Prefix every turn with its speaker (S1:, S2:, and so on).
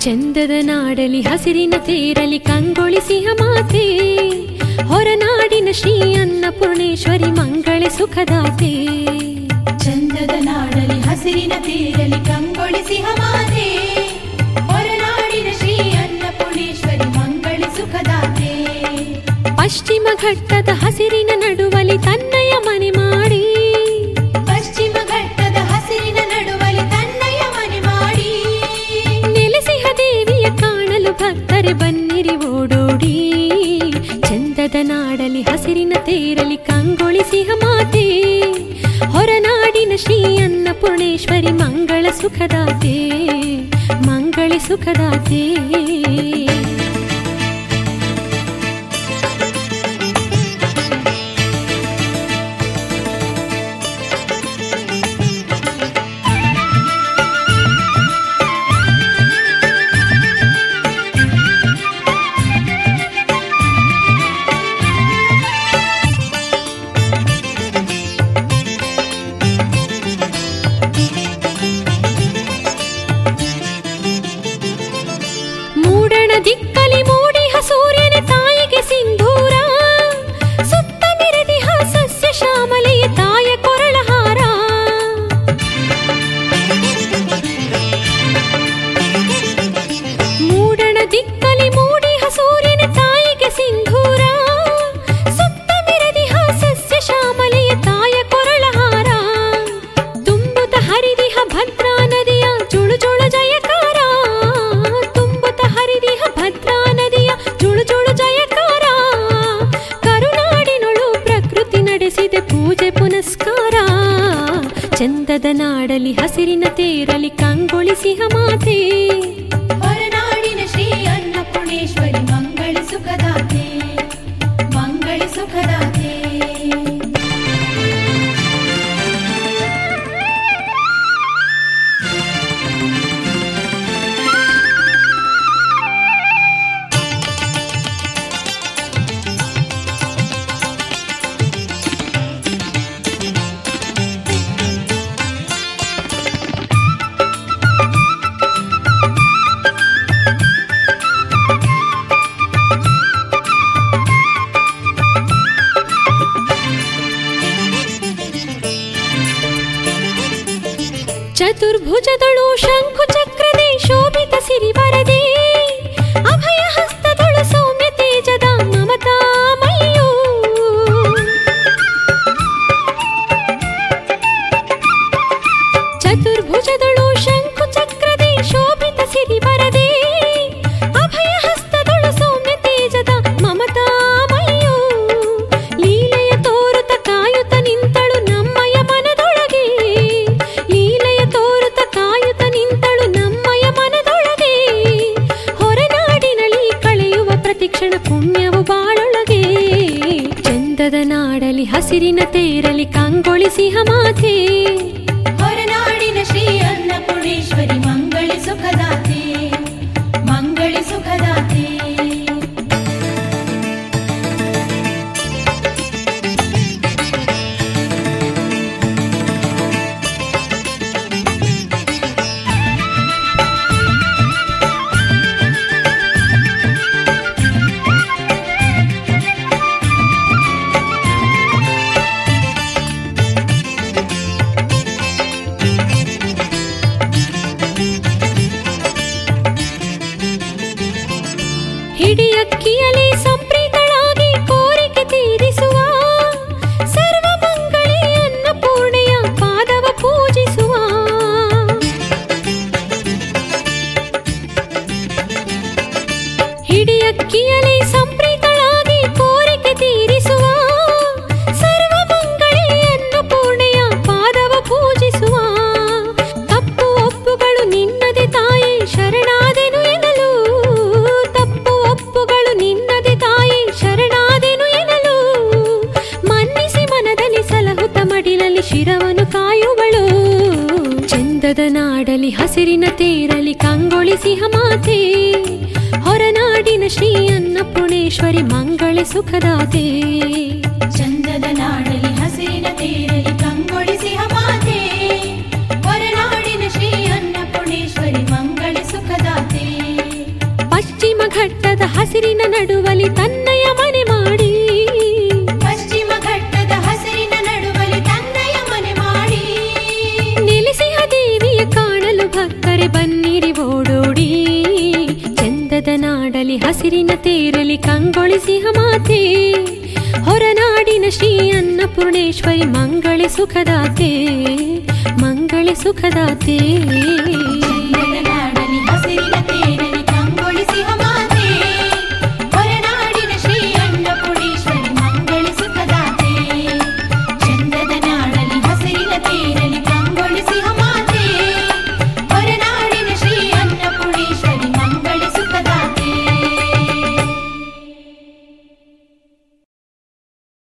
S1: ಚಂದದ ನಾಡಲಿ ಹಸಿರಿನ ತೇರಲಿ ಕಂಗೊಳಿಸಿಹ ಮಾತೆ ಹೊರನಾಡಿನ ಶ್ರೀ ಅನ್ನಪೂರ್ಣೇಶ್ವರಿ ಮಂಗಳೆ ಸುಖದಾತೆ
S2: ಚಂದದ ನಾಡಲಿ ಹಸಿರಿನ ತೀರಲಿ ಕಂಗೊಳಿಸಿ ಹಮಾತೆ ಹೊರನಾಡಿನ ಶ್ರೀ ಅನ್ನಪೂರ್ಣೇಶ್ವರಿ ಮಂಗಳಿ ಸುಖದಾತೆ
S1: ಪಶ್ಚಿಮ ಘಟ್ಟದ ಹಸಿರಿನ ನಡುವಲಿ ತನ್ನಯ ಮನೆ ಮಾಡಿ
S2: ಪಶ್ಚಿಮ ಘಟ್ಟದ ಹಸಿರಿನ ನಡುವಲಿ ತನ್ನಯ ಮನೆ ಮಾಡಿ
S1: ನೆಲೆಸಿಹ ದೇವಿಯ ಕಾಣಲು ಭಕ್ತರೆ ಬನ್ನಿರಿ ಓಡೋಡಿ ಚಂದದ ನಾಡಲಿ ಹಸಿರಿನ ತೇರಲಿ ಕಂಗೊಳಿಸಿಹ ಮಾತೆ ಹೊರನಾಡಿನ ಶ್ರೀ ಅನ್ನಪೂರ್ಣೇಶ್ವರಿ ಮಂಗಳ ಸುಖದಾತೆ ಮಂಗಳೆ ಸುಖದಾತೆ ಮೂಡಣ ದಿಕ್ಕಲಿ ಮೂಡಿಹ ಸೂರ್ಯನ ತಾಯಿಗೆ ಸಿಂಧೂರ ಸುತ್ತ ಮೆರೆದಿಹ ಸಸ್ಯ ಶ್ಯಾಮಲೆಯ ತಾಯ ಕೊರಳಹಾರ ಮೂಡಣ ದಿಕ್ಕಲಿ ಮೂಡಿಹ ಸೂರ್ಯನ ತಾಯಿಗೆ ಸಿಂಧೂರ ಸುತ್ತ ಮೆರೆದಿಹ ಸಸ್ಯ ಶ್ಯಾಮಲೆಯ ತಾಯ ಕೊರಳಹಾರ ತುಂಬುತ ಹರಿದಿಹ ಭದ್ರಾ ನದಿಯ ಜುಳು ಜುಳು ಜಯಕಾರ ತುಂಬುತ ಹರಿದಿಹ ಭದ್ರಾ ನದಿಯ ಜುಳು ಜುಳು ಜಯಕಾರ ಕರುನಾಡಿನೊಳು ಪ್ರಕೃತಿ ನಡೆಸಿದೆ ಪೂಜೆ ಪುನಸ್ಕಾರ ಚಂದದ ನಾಡಲಿ ಹಸಿರಿನ ತೇರಲಿ ಕಂಗೊಳಿಸಿಹ ಮಾತೆ
S2: ಹೊರನಾಡಿನ ಶ್ರೀ ಅನ್ನಪೂರ್ಣೇಶ್ವರಿ ಮಂಗಳಿ ಸುಖದಾತೆ ಮಂಗಳಿ ಸುಖದಾತೆ
S1: ಚತುರ್ಭುಜದಳು ಶಂಕು ಚಕ್ರದೆ ಶೋಭಿತ ಸಿರಿವರದೆ ಅಭಯ ಹಸ್ತದಳು ಸೌಮ್ಯ ತೇಜದ ಮಮತಾಮಯ್ಯೋ ಚತುರ್ಭುಜದಳು ಶಂಕು ಚಕ್ರದೆ ಶೋಭಿತ ಸಿರಿವರದೆ ಅಭಯ ಹಸ್ತದಳು ಸೌಮ್ಯ ತೇಜದ ಮಮತಾಮಯ್ಯೋ ಲೀಲೆಯ ತೋರುತ ಕಾಯುತ್ತ ನಿಂತಳು ನಮ್ಮಯ ಮನದೊಳಗೆ ಲೀಲೆಯ ತೋರುತ ಕಾಯುತ್ತ ನಿಂತಳು ನಮ್ಮಯ ಮನದೊಳಗೆ ಹೊರನಾಡಿನಳಿ ಕಳೆಯುವ ಪ್ರತಿಕ್ಷಣ ಪುಣ್ಯವು ಬಾಳೊಳಗೆ ಚಂದದ ನಾಡಲಿ ಹಸಿರಿನ ತೇರಲಿ ಕಂಗೊಳಿಸಿಹ ಮಾತೆ
S2: ಹೊರನಾಡಿನ ಶ್ರೀ ಅನ್ನಪೂರ್ಣೇಶ್ವರಿ ಮಂಗಳಿ ಸುಖದಾತೆ ಮಂಗಳಿ ಸುಖದಾತೆ
S1: ಹಿಡಿಯಕ್ಕಿಯಲಿ ಸಂಪ್ರೀತಳಾಗಿ ಕೋರಿಕೆ ತೀರಿಸುವ ಸರ್ವಮಂಗಳಿ ಅನ್ನಪೂರ್ಣೆಯ ಪಾದವ ಪೂಜಿಸುವ ಹಿಡಿಯಕ್ಕಿಯಲಿ ಸಂಪ್ರೀತಳಾಗಿ ಕೋರಿಕೆ ತೀರಿಸುವ ಸರ್ವಮಂಗಳಿ ಅನ್ನಪೂರ್ಣೆಯ ಪಾದವ ಪೂಜಿಸುವ ತಪ್ಪು ಒಪ್ಪುಗಳು ನಿನ್ನದೆ ತಾಯಿ ಶರಣಾದೆನು ಎನ್ನಲು ತಪ್ಪು ಒಪ್ಪುಗಳು ನಿನ್ನದೆ ತಾಯಿ ಶರಣಾದೆನು ಎನ್ನಲು ಮನ್ನಿಸಿ ಮನದಲ್ಲಿ ಸಲಹುತ ಮಡಿಲಲ್ಲಿ ಶಿರವನ್ನು ಕಾಯುವಳು ಚಂದದ ನಾಡಲಿ ಹಸಿರಿನ ತೇರಲಿ ಕಂಗೊಳಿಸಿಹ ಮಾತೆ ಹೊರನಾಡಿನ ಶ್ರೀ ಅನ್ನಪೂರ್ಣೇಶ್ವರಿ ಮಂಗಳೆ ಸುಖದಾತೆ
S2: ಚಂದದ ನಾಡಲಿ ಹಸಿರಿನ ತೇರಲಿ ಕಂಗೊಳಿಸಿ ಹಮಾತೆ ಹೊರನಾಡಿನ ಶ್ರೀ ಅನ್ನಪೂರ್ಣೇಶ್ವರಿ ಮಂಗಳ ಸುಖದಾತೆ
S1: ಘಟ್ಟದ ಹಸಿರಿನ ನಡುವಲಿ ತನ್ನಯ ಮನೆ ಮಾಡಿ
S2: ಪಶ್ಚಿಮ ಘಟ್ಟದ ಹಸಿರಿನ ನಡುವಲಿ ತನ್ನಯ ಮನೆ ಮಾಡಿ
S1: ನೆಲೆಸಿಹ ದೇವಿಯ ಕಾಣಲು ಭಕ್ತರೆ ಬನ್ನಿರಿ ಓಡೋಡಿ ಚಂದದ ನಾಡಲಿ ಹಸಿರಿನ ತೇರಲಿ ಕಂಗೊಳಿಸಿಹ ಮಾತೆ ಹೊರನಾಡಿನ ಶ್ರೀ ಅನ್ನಪೂರ್ಣೇಶ್ವರಿ ಮಂಗಳೆ ಸುಖದಾತೆ ಮಂಗಳೆ ಸುಖದಾತೆ
S2: ಚಂದದ